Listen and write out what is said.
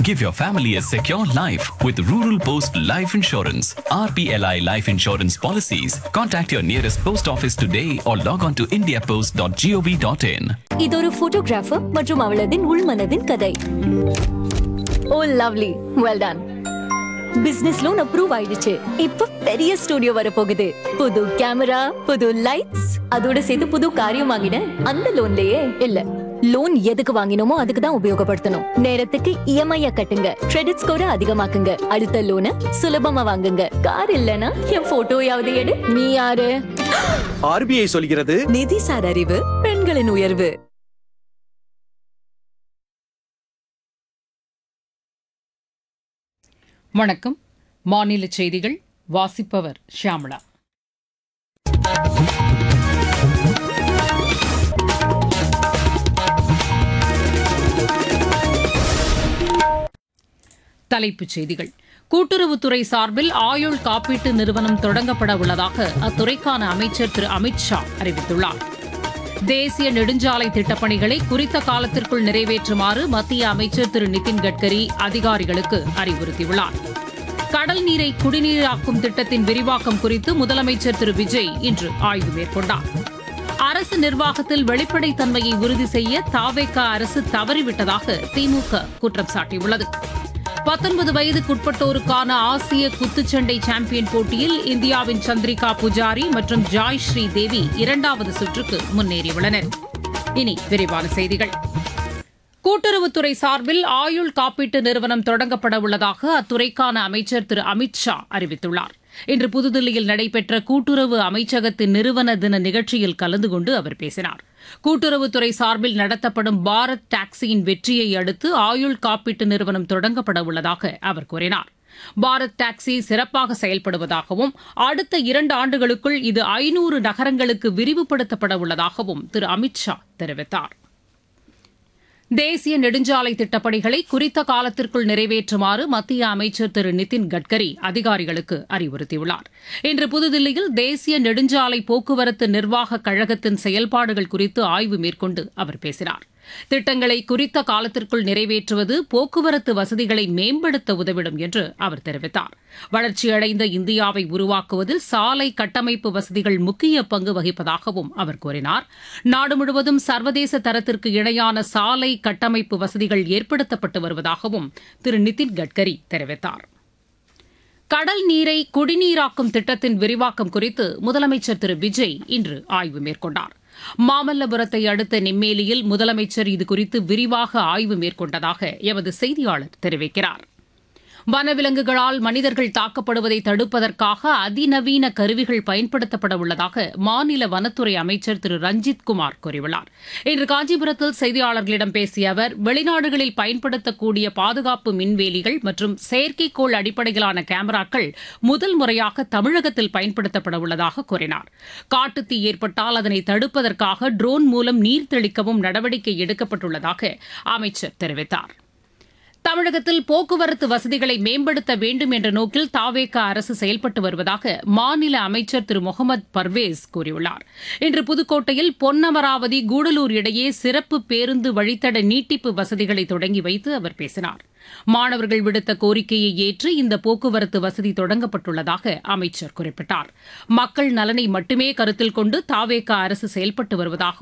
Give your family a secure life with Rural Post Life Insurance. RPLI Life Insurance policies. Contact your nearest post office today or log on to indiapost.gov.in. இது ஒரு photographer மற்றும் அவளதின் உள்மனதின் கதை oh lovely well done business loan approve ஆயிடுச்சு இப்ப பெரிய studio வர போகுது புது கேமரா புது லைட்ஸ் அதோட சேர்த்து புது காரியம் வாங்கினேன் அந்த லோன்லயே இல்ல லோன் எதுக்கு வாங்கினோமோ அதுக்கு தான் உபயோகப்படுத்தணும் நேரத்துக்கு இஎம்ஐ கட்டுங்க கிரெடிட் ஸ்கோரை அதிகமாக்குங்க அடுத்த லோனை சுலபமா வாங்குங்க கார் இல்லனா என் போட்டோயாவது எடு நீ யாரு ஆர்பிஐ சொல்கிறது நிதிசார் அறிவு பெண்களின் உயர்வு வணக்கம் மாநில செய்திகள் வாசிப்பவர் ஷியாமளா தலைப்புச் செய்திகள் கூட்டுறவுத்துறை சார்பில் ஆயுள் காப்பீட்டு நிறுவனம் தொடங்கப்பட உள்ளதாக அத்துறைக்கான அமைச்சர் திரு அமித் ஷா அறிவித்துள்ளார் தேசிய நெடுஞ்சாலை திட்டப்பணிகளை குறித்த காலத்திற்குள் நிறைவேற்றுமாறு மத்திய அமைச்சர் திரு நிதின் கட்கரி அதிகாரிகளுக்கு அறிவுறுத்தியுள்ளார் கடல் நீரை குடிநீராக்கும் திட்டத்தின் விரிவாக்கம் குறித்து முதலமைச்சர் திரு விஜய் இன்று ஆய்வு மேற்கொண்டார் அரசு நிர்வாகத்தில் வெளிப்படைத்தன்மையை உறுதி செய்ய தாவேகா அரசு தவறிவிட்டதாக திமுக குற்றம் சாட்டியுள்ளது பத்தொன்பது வயதுக்குட்பட்டோருக்கான ஆசிய குத்துச்சண்டை சாம்பியன் போட்டியில் இந்தியாவின் சந்திரிகா புஜாரி மற்றும் ஜாய் ஸ்ரீ தேவி இரண்டாவது சுற்றுக்கு முன்னேறியுள்ளனர் இனி விரிவான செய்திகள் கூட்டுறவுத்துறை சார்பில் ஆயுள் காப்பீட்டு நிறுவனம் தொடங்கப்பட உள்ளதாக அத்துறைக்கான அமைச்சர் திரு அமித் ஷா அறிவித்துள்ளார் இன்று புதுதில்லியில் நடைபெற்ற கூட்டுறவு அமைச்சகத்தின் நிறுவன தின நிகழ்ச்சியில் கலந்து கொண்டு அவர் பேசினார் கூட்டுறவுத்துறை சார்பில் நடத்தப்படும் பாரத் டாக்ஸியின் வெற்றியை அடுத்து ஆயுள் காப்பீட்டு நிறுவனம் தொடங்கப்பட உள்ளதாக அவர் கூறினார் பாரத் டாக்ஸி சிறப்பாக செயல்படுவதாகவும் அடுத்த இரண்டு ஆண்டுகளுக்குள் இது ஐநூறு நகரங்களுக்கு விரிவுபடுத்தப்பட உள்ளதாகவும் திரு அமித் ஷா தெரிவித்தார் தேசிய நெடுஞ்சாலை திட்டப்பணிகளை குறித்த காலத்திற்குள் நிறைவேற்றுமாறு மத்திய அமைச்சர் திரு நிதின் கட்கரி அதிகாரிகளுக்கு அறிவுறுத்தியுள்ளார் இன்று புதுதில்லியில் தேசிய நெடுஞ்சாலை போக்குவரத்து நிர்வாக கழகத்தின் செயல்பாடுகள் குறித்து ஆய்வு மேற்கொண்டு அவர் பேசினார் திட்டங்களை குறித்த காலத்திற்குள் நிறைவேற்றுவது போக்குவரத்து வசதிகளை மேம்படுத்த உதவிடும் என்று அவர் தெரிவித்தார் வளர்ச்சியடைந்த இந்தியாவை உருவாக்குவதில் சாலை கட்டமைப்பு வசதிகள் முக்கிய பங்கு வகிப்பதாகவும் அவர் கூறினார் நாடு முழுவதும் சர்வதேச தரத்திற்கு இணையான சாலை கட்டமைப்பு வசதிகள் ஏற்படுத்தப்பட்டு வருவதாகவும் திரு நிதின் கட்கரி தெரிவித்தார் கடல் நீரை குடிநீராக்கும் திட்டத்தின் விரிவாக்கம் குறித்து முதலமைச்சர் திரு விஜய் இன்று ஆய்வு மேற்கொண்டார் மாமல்லபுரத்தை அடுத்த நெம்மேலியில் முதலமைச்சர் இதுகுறித்து விரிவாக ஆய்வு மேற்கொண்டதாக எமது செய்தியாளர் தெரிவிக்கிறார் வனவிலங்குகளால் மனிதர்கள் தாக்கப்படுவதை தடுப்பதற்காக அதிநவீன கருவிகள் பயன்படுத்தப்பட உள்ளதாக மாநில வனத்துறை அமைச்சர் திரு ரஞ்சித் குமார் கூறியுள்ளார் இன்று காஞ்சிபுரத்தில் செய்தியாளர்களிடம் பேசிய அவர் வெளிநாடுகளில் பயன்படுத்தக்கூடிய பாதுகாப்பு மின்வேலிகள் மற்றும் செயற்கைக்கோள் அடிப்படையிலான கேமராக்கள் முதல் முறையாக தமிழகத்தில் பயன்படுத்தப்பட உள்ளதாக கூறினார் காட்டுத்தீ ஏற்பட்டால் அதனை தடுப்பதற்காக ட்ரோன் மூலம் நீர் தெளிக்கவும் நடவடிக்கை எடுக்கப்பட்டுள்ளதாக அமைச்சர் தெரிவித்தார் தமிழகத்தில் போக்குவரத்து வசதிகளை மேம்படுத்த வேண்டும் என்ற நோக்கில் தாவேகா அரசு செயல்பட்டு வருவதாக மாநில அமைச்சர் திரு முகமது பர்வேஸ் கூறியுள்ளார் இன்று புதுக்கோட்டையில் பொன்னமராவதி கூடலூர் இடையே சிறப்பு பேருந்து வழித்தட நீட்டிப்பு வசதிகளை தொடங்கி வைத்து அவர் பேசினார் மாணவர்கள் விடுத்த கோரிக்கையை ஏற்று இந்த போக்குவரத்து வசதி தொடங்கப்பட்டுள்ளதாக அமைச்சர் குறிப்பிட்டார் மக்கள் நலனை மட்டுமே கருத்தில் கொண்டு தாவேகா அரசு செயல்பட்டு வருவதாக